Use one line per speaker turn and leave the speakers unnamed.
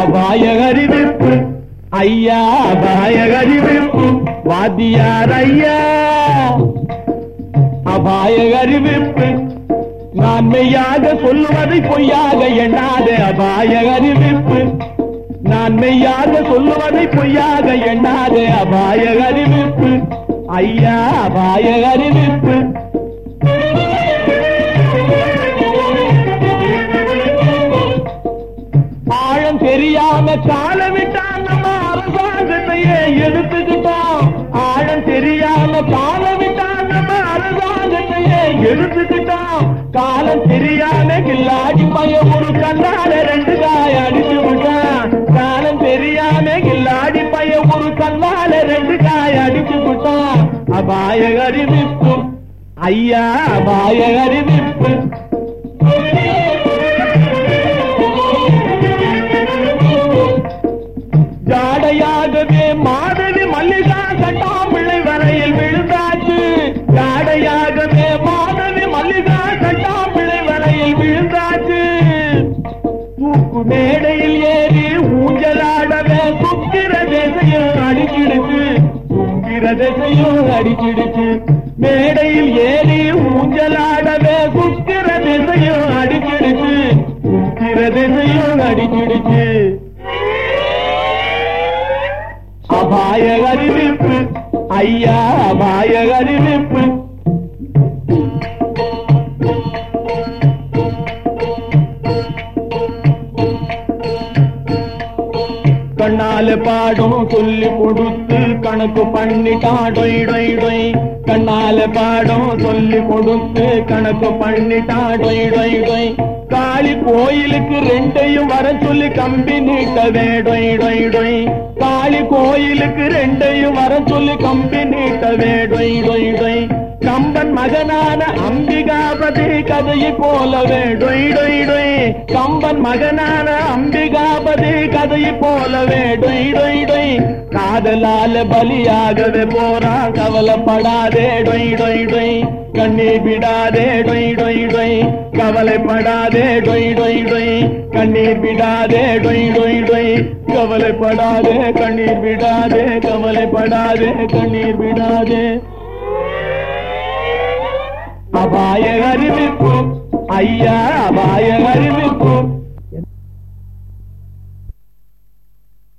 அபாய அறிவிப்பு ஐயா அபாய அறிவிப்பு வாத்தியார் ஐயா அபாய அறிவிப்பு நான் மெய்யாக சொல்லுவதை பொய்யாக எண்ணாதே அபாய அறிவிப்பு நான் மெய்யாக சொல்லுவதை பொய்யாக எண்ணாதே அபாய அறிவிப்பு ஐயா அபாய அறிவிப்பு ஆழம் தெரியாம காலமிட்டான் நம்ம அரசாங்கத்தையே எடுத்துக்கிட்டோம் ஆழம் தெரியாம காலமிட்டான் நம்ம அரசாங்கத்தையே எடுத்துக்கிட்டோம் காலம் தெரியாம கில்லாடி பைய ஒரு கண்ணால ரெண்டு காய அடிச்சு விட்டான் காலம் தெரியாம கில்லாடி பைய ஒரு கண்ணால ரெண்டு காய அடிச்சு விட்டான் அபாய அறிவிப்பு ஐயா அபாய அறிவிப்பு ஜாடையாகவே மாதவி மல்லிகா சட்டாம்பிள்ளை வரையில் விழுந்தாச்சு ஜாடையாகவே மாதவி மல்லிகா சட்டாம்பிள்ளை வரையில் விழுந்தாச்சு தூக்கு மேடையில் ஏறி ஊஞ்சலாடவே சுக்கிர திசையும் அடிச்சிடுச்சு சுக்கிர திசையும் அடிச்சிடுச்சு மேடையில் ஏறி ஊஞ்சலாடவே சுக்கிர திசையும் அடிச்சிடுச்சு சுக்கிர திசையும் அடிச்சிடுச்சு அபாய அறிவிப்பு ஐயா அபாய அறிவிப்பு கண்ணால பாடும் சொல்லி கொடுத்து கணக்கு பண்ணிட்டான் டொய் டொய் டொய் கண்ணால பாடும் சொல்லி கொடுத்து கணக்கு பண்ணிட்டான் டொய் டொய் டொய் காளி கோயிலுக்கு ரெண்டையும் வர சொல்லி கம்பி நீட்டவே டொய் டொய் டொய் காளி கோயிலுக்கு ரெண்டையும் வர சொல்லி கம்பி நீட்டவே டொய் டொய் டொய் கம்பன் மகனான அம்பிகாபதி கதையை போலவே டொய் டொய் டொய் கம்பன் மகனான அம்பிகாபதி கதையை போலவே டொய் டொய் டொய் காதலால பலியாகவே போறான் கவலைப்படாதே டொய் டொய் டொய் கண்ணீர் விடாதே டொய் டொய் டொய் கவலைப்படாதே டொய் டொய் டொய் கண்ணீர் விடாதே டொய் டொய் டொய் கவலைப்படாதே கண்ணீர் விடாதே கவலைப்படாதே கண்ணீர் விடாதே அபாய அறிவிப்பு ஐயா அபாய அறிவிப்பு